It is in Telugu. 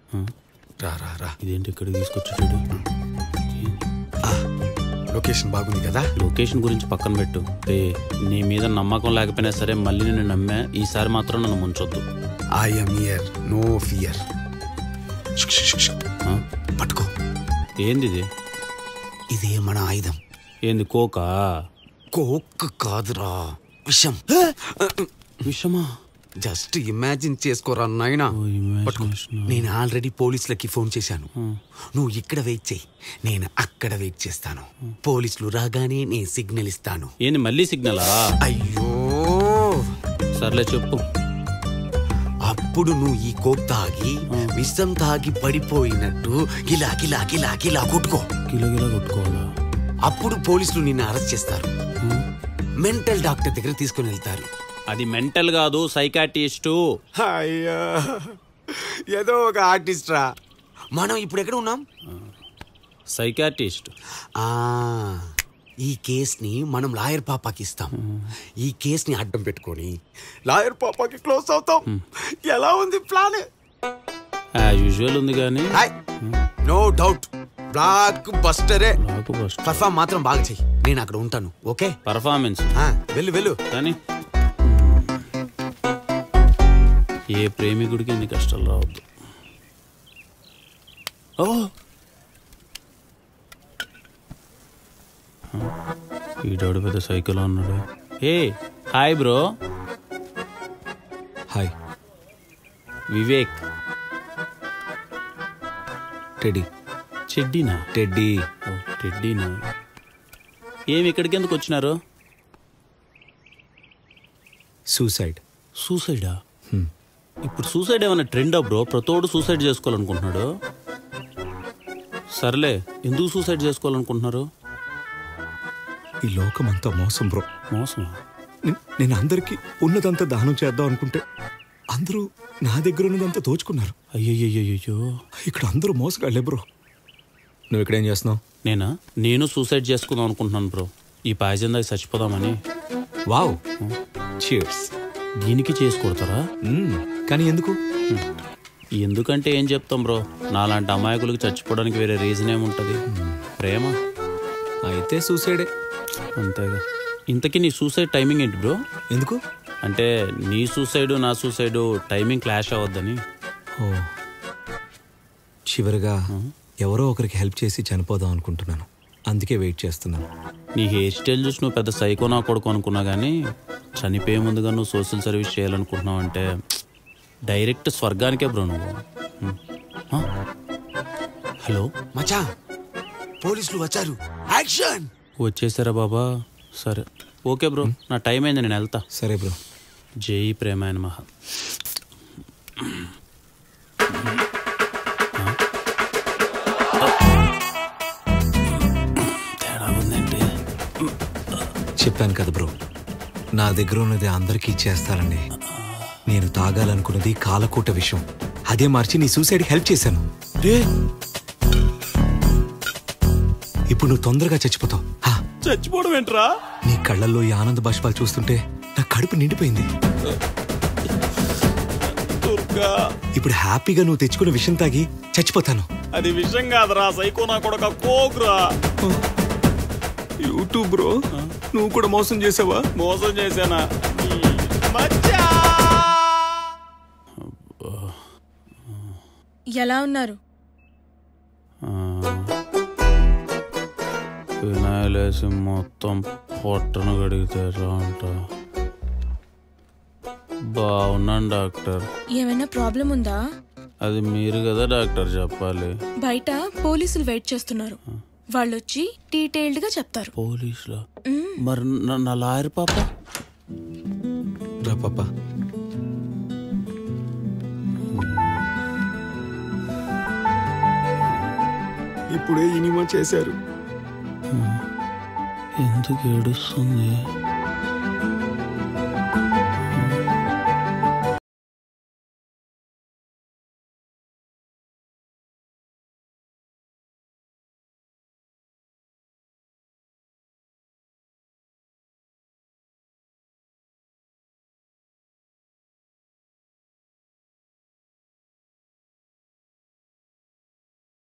రా రా రా ఇదేంటి ఇక్కడికి తీసుకొచ్చాడు ఆ, లొకేషన్ బాగుంది కదా లొకేషన్ గురించి పక్కన పెట్టు రే నీ మీద నమ్మకం లేకపోయినా సరే మళ్ళీ నేను నమ్మా ఈసారి మాత్రం నన్ను ముంచొద్దు ఐఎమ్ ఇయర్ నో ఫియర్ ఆ? పట్టుకో ఏంది ఇది ఇదే మన ఆయుధం ఏంది కోకా కోక్ కాదురా విషం విషమా జస్ట్ ఇమాజిన్ చేసుకోరా నాయనా ఓ, పట్టుకో. imagination. నేను ఆల్రెడీ పోలీసులకి ఫోన్ చేశాను నువ్వు ఇక్కడ వెయిట్ చేయి నేను అక్కడ వెయిట్ చేస్తాను పోలీసులు రాగానే నేను సిగ్నల్ ఇస్తాను ఏంది మళ్ళీ సిగ్నలా అయ్యో సర్లే చెప్పు అప్పుడు నువ్వు ఈ కోక్ తాగి విషం తాగి పడిపోయినట్టు గిలా గిలా గిలా గిలా కొట్టుకో కిలో కిలో కొట్టుకోవాలా అప్పుడు పోలీసులు నిన్ను అరెస్ట్ చేస్తారు ఆ? మెంటల్ డాక్టర్ దగ్గర తీసుకుని వెళ్తారు అది మెంటల్ కాదు సైకాటిస్టు అయ్యా ఏదో ఒక ఆర్టిస్ట్ రా మనం ఇప్పుడు ఎక్కడ ఉన్నాం సైకాటిస్ట్ ఆ ఈ కేస్ని మనం లాయర్ పాపాకి ఇస్తాం ఈ కేస్ని అడ్డం పెట్టుకొని లాయర్ పాపాకి క్లోజ్ అవుతాం ఎలా ఉంది ప్లాన్ యూజువల్ ఉంది కానీ నో డౌట్ బ్లాక్ బస్టరే నాకు ఫస్ట్ పర్ఫామ్ మాత్రం బాగా చెయ్యి నేను అక్కడ ఉంటాను ఓకే పర్ఫార్మెన్స్ ఆ, వెళ్ళు వెళ్ళు కానీ ఏ ప్రేమికుడికి ఎన్ని కష్టాలు రావద్దు ఓ ఈడాడు పెద్ద సైకిల్ ఉన్నాడు ఏ hi bro hi Vivek teddy చెడ్డీనా టెడ్డీ ఓ టెడ్డీనా ఏమి ఇక్కడికి ఎందుకు వచ్చినారు సూసైడ్ సూసైడా ఇప్పుడు సూసైడ్ ఏమైనా ట్రెండా బ్రో ప్రతోడు సూసైడ్ చేసుకోవాలనుకుంటున్నాడు సర్లే ఎందుకు సూసైడ్ చేసుకోవాలనుకుంటున్నారు ఈ లోకం అంతా మోసం బ్రో మోసమా నే- నేను అందరికీ ఉన్నదంతా దానం చేద్దాం అనుకుంటే అందరూ నా దగ్గర ఉన్నదంతా దోచుకున్నారు అయ్యయ్యో ఇక్కడ అందరూ మోసగాళ్ళే బ్రో నువ్వు ఇక్కడేం చేస్తున్నావు నేనా నేను సూసైడ్ చేసుకుందాం అనుకుంటున్నాను బ్రో ఈ పాయజన్ దాకా చచ్చిపోదామని వావ్ చియర్స్ దీనికి చేసి కొడతారా కానీ ఎందుకు ఎందుకంటే ఏం చెప్తాం బ్రో నాలాంటి అమాయకులకు చచ్చిపోవడానికి వేరే రీజన్ ఏముంటుంది ప్రేమ అయితే సూసైడే అంతేగా ఇంతకీ నీ సూసైడ్ టైమింగ్ ఏంటి బ్రో ఎందుకు అంటే నీ సూసైడ్ నా సూసైడ్ టైమింగ్ క్లాష్ అవ్వద్దని ఓ చివరిగా ఎవరో ఒకరికి హెల్ప్ చేసి చనిపోదాం అనుకుంటున్నాను అందుకే వెయిట్ చేస్తున్నాను నీ హెయిర్ స్టైల్ చూసి నువ్వు పెద్ద సైకో నా కొడుకు అనుకున్నా కానీ చనిపోయే ముందుగా నువ్వు సోషల్ సర్వీస్ చేయాలనుకుంటున్నావు అంటే డైరెక్ట్ స్వర్గానికే బ్రో నువ్వు హ్మ్. ఆ? హలో మచా పోలీసులు వచ్చారు యాక్షన్ వచ్చేసారా బాబా సరే ఓకే బ్రో నా టైం అయింది నేను వెళ్తా సరే బ్రో జై ప్రేమాయణ మహా తేడా ఉందంటే చెప్పాను కదా బ్రో నా దగ్గర ఉన్నది అందరికీ ఇచ్చేస్తానండి నేను తాగాలనుకున్నది కాలకూట విషయం అదే మార్చి నీ సూసైడ్కి హెల్ప్ చేశాను ఇప్పుడు నువ్వు తొందరగా చచ్చిపోతావు హా, చచ్చిపోవడం ఏంట్రా నీ కళ్ళల్లో ఈ ఆనంద బాష్పాలు చూస్తుంటే నా కడుపు నిండిపోయింది దుర్గా ఇప్పుడు హ్యాపీగా నువ్వు తెచ్చుకున్న విషయం తాగి చచ్చిపోతాను అది విషయం కాదురా సైకో నా కొడక కోకురా యూట్యూబ్ బ్రో నువ్వు కూడా మోసం చేసావా మోసం చేశానా ఎలా ఉన్నారు వినాయలేసి మొత్తం పొట్టను గడిగితే రా అంట బాగున్నాను డాక్టర్ ఏమైనా ప్రాబ్లం ఉందా అది మీరు కదా డాక్టర్ చెప్పాలి బయట పోలీసులు వెయిట్ చేస్తున్నారు వాళ్ళొచ్చి డీటెయిల్డ్ గా చెప్తారు పోలీసులో మరి నా- నా లాయర్ పాప రా పాప ఇప్పుడే ఇనిమా చేశారు ఎందుకు ఏడుస్తుంది